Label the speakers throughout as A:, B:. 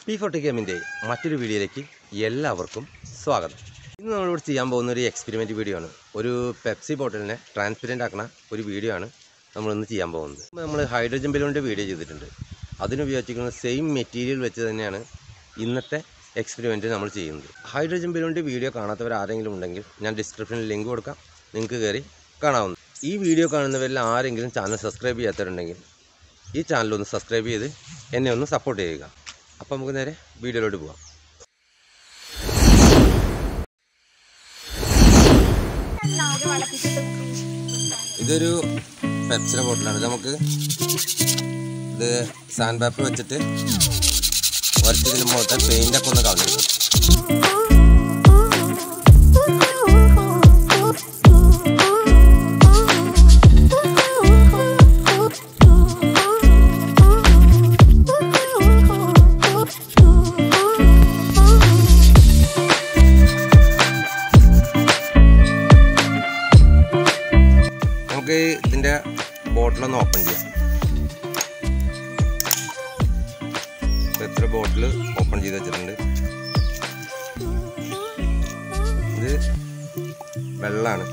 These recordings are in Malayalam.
A: പി ഫോർട്ടി ഗെയിമിൻ്റെ മറ്റൊരു വീഡിയോയിലേക്ക് എല്ലാവർക്കും സ്വാഗതം ഇന്ന് നമ്മളിവിടെ ചെയ്യാൻ പോകുന്ന ഒരു എക്സ്പെരിമെൻ്റ് വീഡിയോ ആണ് ഒരു പെപ്സി ബോട്ടിലിനെ ട്രാൻസ്പെറൻ്റ് ആക്കുന്ന ഒരു വീഡിയോ ആണ് നമ്മളിന്ന് ചെയ്യാൻ പോകുന്നത് നമ്മൾ ഹൈഡ്രജൻ ബലൂണിൻ്റെ വീഡിയോ ചെയ്തിട്ടുണ്ട് അതിനുപയോഗിച്ചിരിക്കുന്ന സെയിം മെറ്റീരിയൽ വെച്ച് തന്നെയാണ് ഇന്നത്തെ എക്സ്പെരിമെൻറ്റ് നമ്മൾ ചെയ്യുന്നത് ഹൈഡ്രജൻ ബലൂണിൻ്റെ വീഡിയോ കാണാത്തവർ ആരെങ്കിലും ഉണ്ടെങ്കിൽ ഞാൻ ഡിസ്ക്രിപ്ഷനിൽ ലിങ്ക് കൊടുക്കാം നിങ്ങൾക്ക് കയറി കാണാവുന്നു ഈ വീഡിയോ കാണുന്നവരിൽ ആരെങ്കിലും ചാനൽ സബ്സ്ക്രൈബ് ചെയ്യാത്തവരുണ്ടെങ്കിൽ ഈ ചാനൽ ഒന്ന് സബ്സ്ക്രൈബ് ചെയ്ത് എന്നെ ഒന്ന് സപ്പോർട്ട് ചെയ്യുക അപ്പോൾ നമുക്ക് നേരെ വീഡിയോയിലോട്ട് പോകാം ഇതൊരു പെപ്സിൻ്റെ ബോട്ടിലാണ് ഇത് നമുക്ക് ഇത് സാൻഡ് പേപ്പർ വെച്ചിട്ട് വരച്ചതിന് മുഖത്തെ പെയിൻ്റൊക്കെ ഒന്ന് കളഞ്ഞു നമുക്ക് ഇതിൻ്റെ ബോട്ടിലൊന്ന് ഓപ്പൺ ചെയ്യാം എത്ര ബോട്ടിൽ ഓപ്പൺ ചെയ്ത് വെച്ചിട്ടുണ്ട് ഇത് വെള്ളമാണ്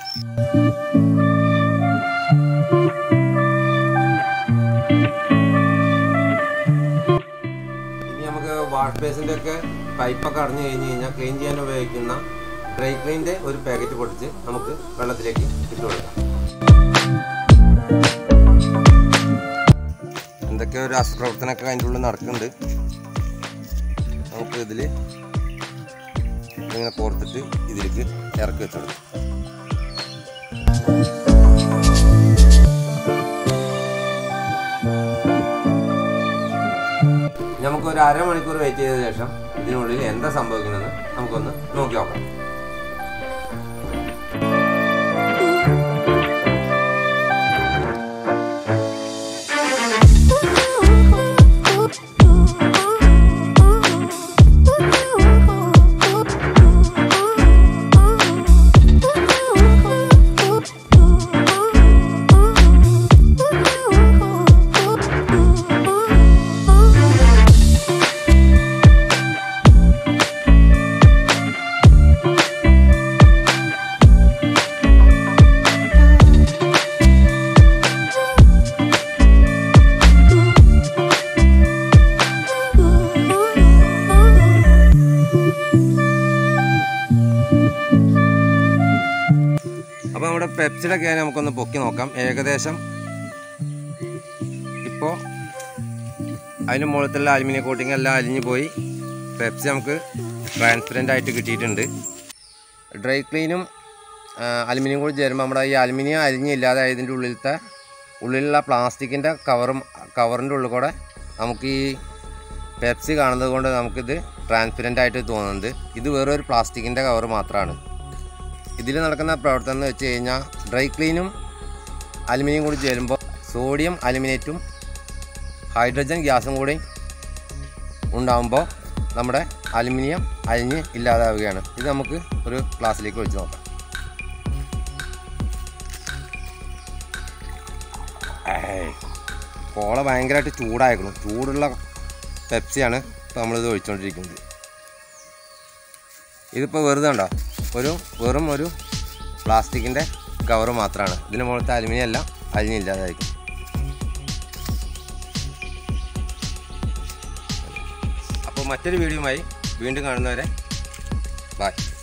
A: ഇനി നമുക്ക് വാഷ് ബേസിൻ്റെ ഒക്കെ പൈപ്പൊക്കെ അടഞ്ഞു കഴിഞ്ഞ് കഴിഞ്ഞാൽ ക്ലീൻ ചെയ്യാൻ ഉപയോഗിക്കുന്ന ഡ്രൈ ക്ലീൻ്റെ ഒരു പാക്കറ്റ് പൊട്ടിച്ച് നമുക്ക് വെള്ളത്തിലേക്ക് ഇട്ട് കൊടുക്കാം എന്തൊക്കെ ഒരു അസ്പ്രവർത്തനമൊക്കെ അതിൻ്റെ ഉള്ളിൽ നടക്കുന്നുണ്ട് നമുക്ക് ഇതിൽ ഇങ്ങനെ കോർത്തിട്ട് ഇതിലേക്ക് ഇറക്കി വെച്ചെടുക്കും നമുക്ക് ഒരു അരമണിക്കൂർ വെയിറ്റ് ചെയ്ത ശേഷം ഇതിനുള്ളിൽ എന്താ സംഭവിക്കുന്നതെന്ന് നമുക്കൊന്ന് നോക്കി നോക്കാം അപ്പോൾ നമ്മുടെ പെപ്സിയുടെ ക്യാൻ നമുക്കൊന്ന് പൊക്കി നോക്കാം ഏകദേശം ഇപ്പോൾ അതിന് മുകളിലുള്ള അലുമിനിയം കോട്ടിങ് എല്ലാം അലിഞ്ഞു പോയി പെപ്സി നമുക്ക് ട്രാൻസ്പെറൻ്റ് ആയിട്ട് കിട്ടിയിട്ടുണ്ട് ഡ്രൈ ക്ലീനും അലുമിനിയം കൂടി ചേരുമ്പോൾ നമ്മുടെ ഈ അലുമിനിയം അലിഞ്ഞില്ലാതെ ഇതിൻ്റെ ഉള്ളിലത്തെ ഉള്ളിലുള്ള പ്ലാസ്റ്റിക്കിൻ്റെ കവറും കവറിൻ്റെ ഉള്ളിൽ കൂടെ നമുക്ക് ഈ പെപ്സി കാണുന്നത് കൊണ്ട് നമുക്കിത് ട്രാൻസ്പെറൻ്റ് ആയിട്ട് തോന്നുന്നത് ഇത് വേറെ ഒരു പ്ലാസ്റ്റിക്കിൻ്റെ കവർ മാത്രമാണ് ഇതിൽ നടക്കുന്ന പ്രവർത്തനം എന്ന് വെച്ച് കഴിഞ്ഞാൽ ഡ്രൈ ക്ലീനും അലുമിനിയം കൂടി ചേരുമ്പോൾ സോഡിയം അലുമിനേറ്റും ഹൈഡ്രജൻ ഗ്യാസും കൂടി ഉണ്ടാകുമ്പോൾ നമ്മുടെ അലുമിനിയം അലിഞ്ഞ് ഇല്ലാതാവുകയാണ് ഇത് നമുക്ക് ഒരു ഗ്ലാസ്സിലേക്ക് ഒഴിച്ച് നോക്കാം ഏയ്, കോള ഭയങ്കരമായിട്ട് ചൂടായിരുന്നു ചൂടുള്ള പെപ്സിയാണ് ഇപ്പോൾ നമ്മളിത് ഒഴിച്ചുകൊണ്ടിരിക്കുന്നത് ഇതിപ്പോൾ വെറുതെ ഉണ്ടോ ഒരു വെറും ഒരു പ്ലാസ്റ്റിക്കിൻ്റെ കവർ മാത്രമാണ് ഇതിന് മുകളിലത്തെ അലുമിനിയം എല്ലാം അലിഞ്ഞില്ലാതായിരിക്കും അപ്പോൾ മറ്റൊരു വീഡിയോയുമായി വീണ്ടും കാണുന്നവരെ ബൈ